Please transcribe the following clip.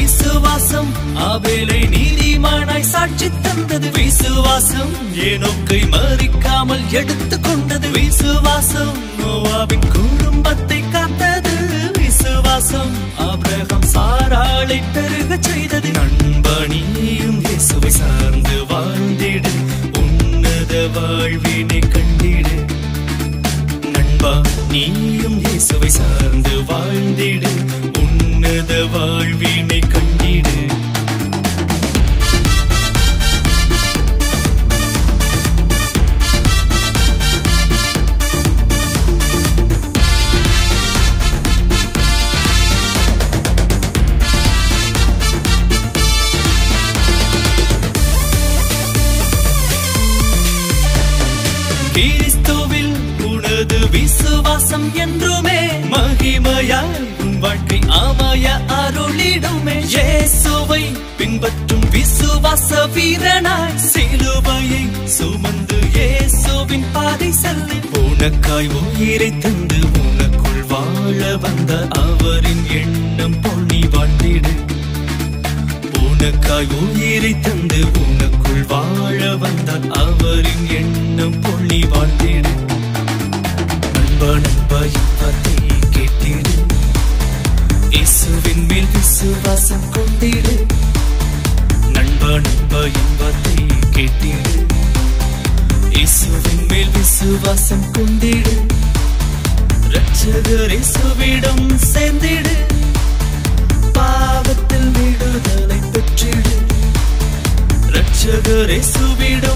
விசுவாசம் ஆபேலை நீதிமானாய் சாட்சி தந்தது விசுவாசம் ஏனோக்கை மறிக்காமல் எடுத்து கொண்டது விசுவாசம் நோவாவின் குடும்பத்தை காத்தது விசுவாசம் ஆபிரகாம் சாராளை பெருக செய்தது நண்பனியும் இயேசுவை சார்ந்து வாழ்ந்திடு உன்னத வாழ்வினை கண்டிடு நண்பா நீயும் இயேசுவை சார்ந்து வாழ்ந்திடு உன்னத வாழ்வினை கண்டிடு கிறிஸ்துவில் உனது விசுவாசம் என்றுமே மகிமையாய் உன் வாழ்க்கை அமைய அருளிடுமே இயேசுவை பின்பற்றும் விசுவாச வீரனாய் சிலுவையை சுமந்து இயேசுவின் பாதை செல்லு உனக்காய் உயிரை தந்து உனக்குள் வாழ வந்த அவரின் எண்ணம் போல் நீ வாழ்ந்திடு உனக்காய் உயிரை தந்து உனக்குள் வாழ வந்தார் அவரின் எண்ணம் போல் நீ வாழ்ந்திடு நண்பா நண்பா இப்பத்தை கேட்டிடு இயேசுவின் மேல் விசுவாசம் கொண்டிடு நண்பா நண்பா என்பதை கேட்டிடு இயேசுவின் மேல் விசுவாசம் கொண்டிடு ரட்சகர் இயேசுவிடம் சேர்ந்திடு பாவத்தில் விடுதலை பெற்றிடு ரட்சகர் இயேசுவிடம்